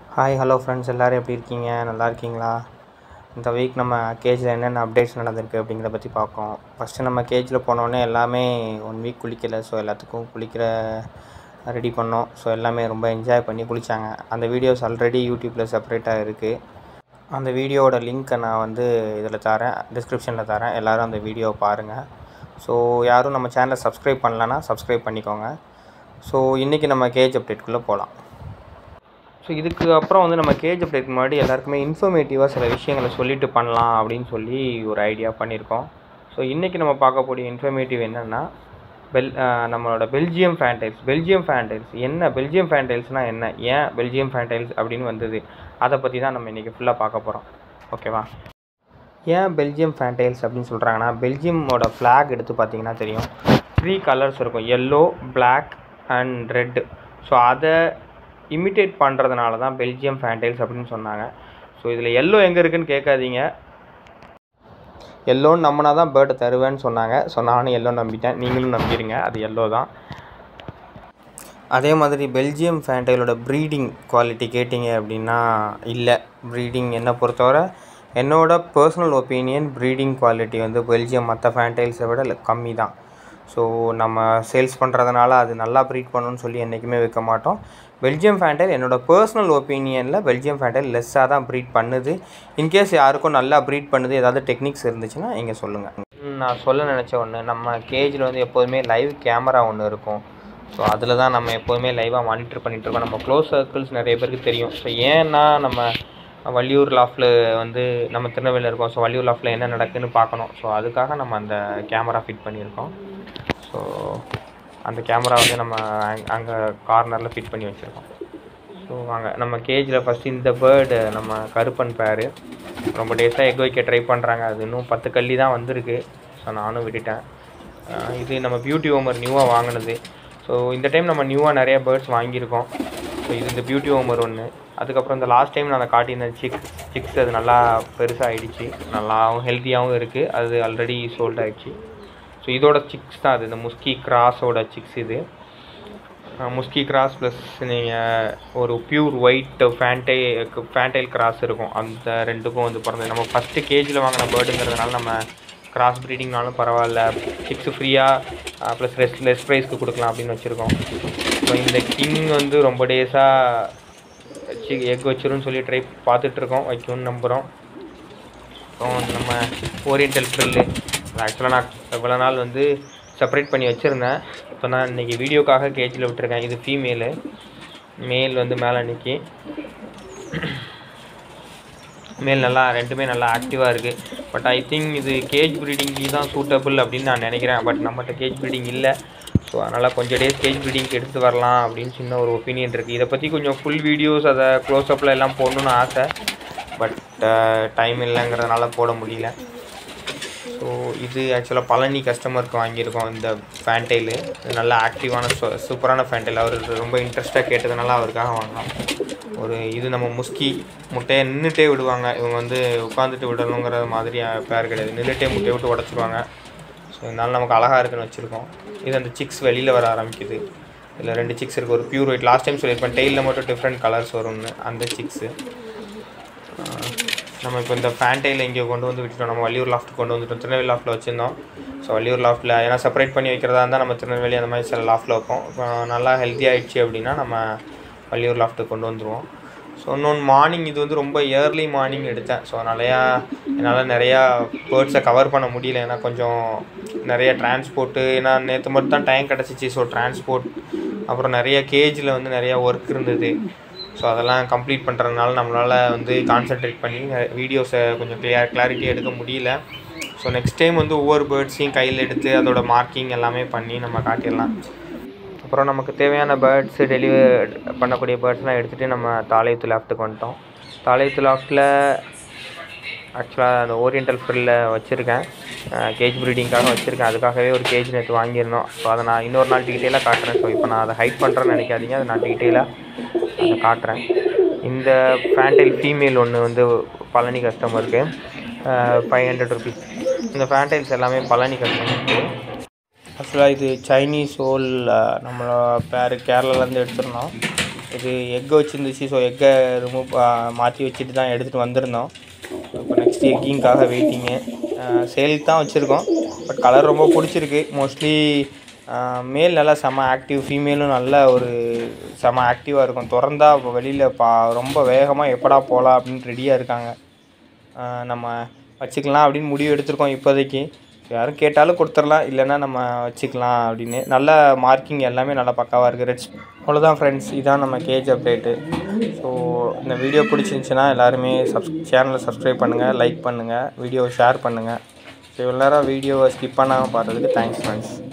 hi hello friends எல்லோரும் எப்படி இருக்கீங்க நல்லா இருக்கீங்களா இந்த வீக் நம்ம கேஜில் என்னென்ன அப்டேட்ஸ் நடந்திருக்கு அப்படிங்கிறத பற்றி பார்ப்போம் ஃபஸ்ட்டு நம்ம கேஜில் போனோடனே எல்லாமே ஒன் வீக் குளிக்கலை ஸோ எல்லாத்துக்கும் குளிக்கிற ரெடி பண்ணோம் ஸோ எல்லாமே ரொம்ப என்ஜாய் பண்ணி குளித்தாங்க அந்த வீடியோஸ் ஆல்ரெடி யூடியூப்பில் செப்பரேட்டாக இருக்குது அந்த வீடியோவோட லிங்க்கை நான் வந்து இதில் தரேன் டிஸ்கிரிப்ஷனில் தரேன் எல்லோரும் அந்த வீடியோவை பாருங்கள் ஸோ யாரும் நம்ம சேனலை சப்ஸ்கிரைப் பண்ணலன்னா சப்ஸ்கிரைப் பண்ணிக்கோங்க ஸோ இன்றைக்கி நம்ம கேஜ் அப்டேட்குள்ளே போகலாம் ஸோ இதுக்கு அப்புறம் வந்து நம்ம கேஜ் அப்டேட் முன்னாடி எல்லாருக்குமே இன்ஃபர்மேட்டிவாக சில விஷயங்களை சொல்லிட்டு பண்ணலாம் அப்படின்னு சொல்லி ஒரு ஐடியா பண்ணியிருக்கோம் ஸோ இன்றைக்கி நம்ம பார்க்கக்கூடிய இன்ஃபர்மேட்டிவ் என்னென்னா பெல் நம்மளோட பெல்ஜியம் ஃபேண்டைல்ஸ் பெல்ஜியம் ஃபேண்டைல்ஸ் என்ன பெல்ஜியம் ஃபேண்டைல்ஸ்னால் என்ன ஏன் பெல்ஜியம் ஃபேண்டைல்ஸ் அப்படின்னு வந்தது அதை பற்றி தான் நம்ம இன்றைக்கி ஃபுல்லாக பார்க்க போகிறோம் ஓகேவா ஏன் பெல்ஜியம் ஃபேண்டைல்ஸ் அப்படின்னு சொல்கிறாங்கன்னா பெல்ஜியமோட ஃப்ளாக் எடுத்து பார்த்தீங்கன்னா தெரியும் த்ரீ கலர்ஸ் இருக்கும் yellow black and red so அதை இமிட்டேட் பண்ணுறதுனால தான் பெல்ஜியம் ஃபேண்டைல்ஸ் அப்படின்னு சொன்னாங்க ஸோ இதில் எல்லோ எங்கே இருக்குன்னு கேட்காதீங்க எல்லோன்னு நம்பினா தான் பேர்டை தருவேன்னு சொன்னாங்க ஸோ நானும் எல்லோ நம்பிட்டேன் நீங்களும் நம்பிடுங்க அது எல்லோ தான் அதே மாதிரி பெல்ஜியம் ஃபேண்டைலோட ப்ரீடிங் குவாலிட்டி கேட்டிங்க அப்படின்னா இல்லை ப்ரீடிங் என்னை பொறுத்தவரை என்னோட பர்சனல் ஒப்பீனியன் ப்ரீடிங் குவாலிட்டி வந்து பெல்ஜியம் மற்ற ஃபேண்டைல்ஸை விட கம்மி தான் ஸோ நம்ம சேல்ஸ் பண்ணுறதுனால அது நல்லா ப்ரீட் பண்ணணும்னு சொல்லி என்றைக்குமே வைக்க மாட்டோம் பெல்ஜியம் ஃபேண்டைல் என்னோடய பர்சனல் ஒப்பீனியனில் பெல்ஜியம் ஃபேண்டைல் லெஸ்ஸாக தான் ப்ரீட் பண்ணுது இன்கேஸ் யாருக்கும் நல்லா ப்ரீட் பண்ணுது ஏதாவது டெக்னிக்ஸ் இருந்துச்சுன்னா இங்கே சொல்லுங்கள் நான் சொல்ல நினச்ச ஒன்று நம்ம கேஜில் வந்து எப்போதுமே லைவ் கேமரா ஒன்று இருக்கும் ஸோ அதில் தான் நம்ம எப்போதுமே லைவாக மானிட்டர் பண்ணிகிட்ருக்கோம் நம்ம க்ளோஸ் சர்க்கிள்ஸ் நிறைய பேருக்கு தெரியும் ஸோ ஏன்னா நம்ம வள்ளியூர் லாஃப்டில் வந்து நம்ம திருநெல்வேலியில் இருக்கோம் ஸோ வள்ளியூர் லாஃப்டில் என்ன நடக்குதுன்னு பார்க்கணும் ஸோ அதுக்காக நம்ம அந்த கேமரா ஃபிட் பண்ணியிருக்கோம் ஸோ அந்த கேமரா வந்து நம்ம அங்கே கார்னரில் ஃபிட் பண்ணி வச்சுருக்கோம் ஸோ அங்கே நம்ம கேஜில் ஃபஸ்ட்டு இந்த பேர்டு நம்ம கருப்பன் பேர் ரொம்ப டேஸாக எக் வைக்க ட்ரை பண்ணுறாங்க அது இன்னும் பத்து கள்ளி தான் வந்திருக்கு ஸோ நானும் விட்டுட்டேன் இது நம்ம பியூட்டி ஓமர் நியூவாக வாங்கினது ஸோ இந்த டைம் நம்ம நியூவாக நிறைய பேர்ட்ஸ் வாங்கியிருக்கோம் ஸோ இது இந்த பியூட்டி ஓமர் ஒன்று அதுக்கப்புறம் இந்த லாஸ்ட் டைம் நான் அதை காட்டியிருந்தேன் சிக்ஸ் சிக்ஸ் அது நல்லா பெருசாக ஆகிடுச்சு நல்லாவும் ஹெல்த்தியாகவும் இருக்குது அது ஆல்ரெடி சோல்ட் ஆகிடுச்சு ஸோ இதோட சிக்ஸ் தான் அது இந்த முஸ்கி கிராஸோட சிக்ஸ் இது முஸ்கி கிராஸ் ப்ளஸ் நீங்கள் ஒரு பியூர் ஒயிட் ஃபேண்டை ஃபேண்டைல் கிராஸ் இருக்கும் அந்த ரெண்டுக்கும் வந்து பிறந்தது நம்ம ஃபஸ்ட்டு கேஜில் வாங்கின பேர்டுங்கிறதுனால நம்ம கிராஸ் ப்ரீடிங்னாலும் பரவாயில்ல சிக்ஸ் ஃப்ரீயாக ப்ளஸ் ரெஸ் லெஸ் ப்ரைஸ்க்கு கொடுக்கலாம் அப்படின்னு வச்சுருக்கோம் ஸோ இந்த கிங் வந்து ரொம்ப டேஸாக சி எக் வச்சிரும்னு சொல்லி ட்ரை பார்த்துட்ருக்கோம் வைக்கணும்னு நம்புகிறோம் அப்புறம் நம்ம ஓரியன்டல் ஃப்ரில்லு ஆக்சுவலாக நான் இவ்வளோ நாள் வந்து செப்பரேட் பண்ணி வச்சுருந்தேன் இப்போ நான் இன்றைக்கி வீடியோக்காக கேஜில் விட்டுருக்கேன் இது ஃபீமேலு மேல் வந்து மேலே அன்றைக்கி மேல் நல்லா ரெண்டுமே நல்லா ஆக்டிவாக இருக்குது பட் ஐ திங்க் இது கேஜ் ப்ரீடிங்க்கு தான் சூட்டபிள் அப்படின்னு நான் நினைக்கிறேன் பட் நம்மகிட்ட கேஜ் ப்ரீடிங் இல்லை ஸோ அதனால் கொஞ்சம் டேஸ் கேஜ் ப்ரீடிங்க்கு எடுத்து வரலாம் அப்படின்னு சின்ன ஒரு ஒப்பீனியன் இருக்குது இதை பற்றி கொஞ்சம் ஃபுல் வீடியோஸ் அதை க்ளோஸ்அப்பில் எல்லாம் போடணுன்னு ஆசை பட் டைம் இல்லைங்கிறதுனால போட முடியல ஸோ இது ஆக்சுவலாக பழனி கஸ்டமருக்கு வாங்கியிருக்கோம் இந்த ஃபேண்டைலு இது நல்ல ஆக்டிவான சூப்பரான ஃபேண்டைல் அவர் ரொம்ப இன்ட்ரெஸ்ட்டாக கேட்டதுனால அவருக்காக வாங்கினோம் ஒரு இது நம்ம முஸ்கி முட்டையை நின்றுட்டே விடுவாங்க இவங்க வந்து உட்காந்துட்டு விடணுங்கிற மாதிரி பேர் கிடையாது நின்றுட்டே முட்டையை விட்டு உடச்சிருவாங்க ஸோ இதனால நமக்கு அழகாக இருக்குன்னு வச்சுருக்கோம் இது அந்த சிக்ஸ் வெளியில் வர ஆரம்பிக்குது இதில் ரெண்டு சிக்ஸ் இருக்குது ஒரு பியூர் ஒயிட் லாஸ்ட் டைம் சொல்லியிருப்பேன் டெய்லில் மட்டும் டிஃப்ரெண்ட் கலர்ஸ் வரும்னு அந்த சிக்ஸு நம்ம இப்போ இந்த ஃபேண்டையில் இங்கே கொண்டு வந்து விட்டுட்டோம் நம்ம வள்ளியூர் லாஃப்ட் கொண்டு வந்துட்டோம் திருநெல்வேலி லாஃப்ட்டில் வச்சுருந்தோம் ஸோ வள்ளியூர் லாஃப்ட்டில் ஏன்னா செப்பரேட் பண்ணி வைக்கிறதா இருந்தால் நம்ம திருநெல்வேலி அந்த மாதிரி சில லாஃப்ட்டில் வைப்போம் இப்போ நல்லா ஹெல்த்தி ஆகிடுச்சு அப்படின்னா நம்ம வள்ளியூர் லாஃப்ட்டு கொண்டு வந்துடுவோம் ஸோ இன்னொன்று மார்னிங் இது வந்து ரொம்ப இயர்லி மார்னிங் எடுத்தேன் ஸோ நிறையா என்னால் நிறையா பேர்ட்ஸை கவர் பண்ண முடியல ஏன்னா கொஞ்சம் நிறைய டிரான்ஸ்போர்ட்டு ஏன்னா நேற்று மட்டும் தான் டைம் கிடச்சிச்சு ஸோ டிரான்ஸ்போர்ட் அப்புறம் நிறைய கேஜில் வந்து நிறையா ஒர்க் இருந்தது ஸோ அதெல்லாம் கம்ப்ளீட் பண்ணுறதுனால நம்மளால் வந்து கான்சென்ட்ரேட் பண்ணி வீடியோஸை கொஞ்சம் கிளியர் கிளாரிட்டி எடுக்க முடியல ஸோ நெக்ஸ்ட் டைம் வந்து ஒவ்வொரு பேர்ட்ஸையும் கையில் எடுத்து அதோட மார்க்கிங் எல்லாமே பண்ணி நம்ம காட்டிடலாம் அப்புறம் நமக்கு தேவையான பேர்ட்ஸு டெலிவர் பண்ணக்கூடிய பேர்ட்ஸ்லாம் எடுத்துகிட்டு நம்ம தாளையத்து லாஃப்ட்டுக்கு வந்துட்டோம் தாளையத்து லாஃப்ட்டில் ஆக்சுவலாக அந்த ஓரியன்டல் ஃப்ரில்ல வச்சுருக்கேன் கேஜ் ப்ரீடிங்காக வச்சுருக்கேன் அதுக்காகவே ஒரு கேஜ் நேற்று வாங்கியிருந்தோம் ஸோ அதை நான் இன்னொரு நாள் டீட்டெயிலாக காட்டுறேன் ஸோ இப்போ நான் அதை ஹைட் பண்ணுறேன்னு நினைக்காதீங்க அதை நான் டீட்டெயிலாக அதை காட்டுறேன் இந்த ஃபேண்டைல் ஃபீமேல் ஒன்று வந்து பழனி கஸ்டமருக்கு ஃபைவ் ஹண்ட்ரட் ருபீஸ் இந்த ஃபேண்டைல்ஸ் எல்லாமே பழனி கஸ்டமருக்கு ஆக்சுவலாக இது சைனீஸ் ஓல் நம்மளோட பேர் கேரளாலேருந்து எடுத்திருந்தோம் இது எக்கு வச்சுருந்துச்சு ஸோ எக்கை ரிமூவ் மாற்றி வச்சுட்டு தான் எடுத்துகிட்டு வந்திருந்தோம் இப்போ நெக்ஸ்ட் எக்கிங்காக வெயிட்டிங்கு சேலுக்கு தான் வச்சுருக்கோம் பட் கலர் ரொம்ப பிடிச்சிருக்கு மோஸ்ட்லி மேல் நல்லா செம ஆக்டிவ் ஃபீமேலும் நல்ல ஒரு செம ஆக்டிவாக இருக்கும் திறந்தா வெளியில் பா ரொம்ப வேகமாக எப்படா போகலாம் அப்படின்னு ரெடியாக இருக்காங்க ஆஹ் நம்ம வச்சுக்கலாம் அப்படின்னு முடிவு எடுத்திருக்கோம் இப்போதைக்கு யாரும் கேட்டாலும் கொடுத்துடலாம் இல்லைன்னா நம்ம வச்சுக்கலாம் அப்படின்னு நல்ல மார்க்கிங் எல்லாமே நல்லா பக்காவாக இருக்குது ரெட்ஸ் அவ்வளோதான் ஃப்ரெண்ட்ஸ் இதான் நம்ம கேஜ் அப்டேட்டு ஸோ இந்த வீடியோ பிடிச்சிருந்துச்சின்னா எல்லாருமே சப்ஸ் சேனலை சப்ஸ்கிரைப் பண்ணுங்கள் லைக் பண்ணுங்கள் வீடியோவை ஷேர் பண்ணுங்கள் ஸோ இவ்வளோ நேரம் வீடியோவை ஸ்கிப் பண்ணாமல் பார்த்ததுக்கு தேங்க்ஸ் ஃப்ரெண்ட்ஸ்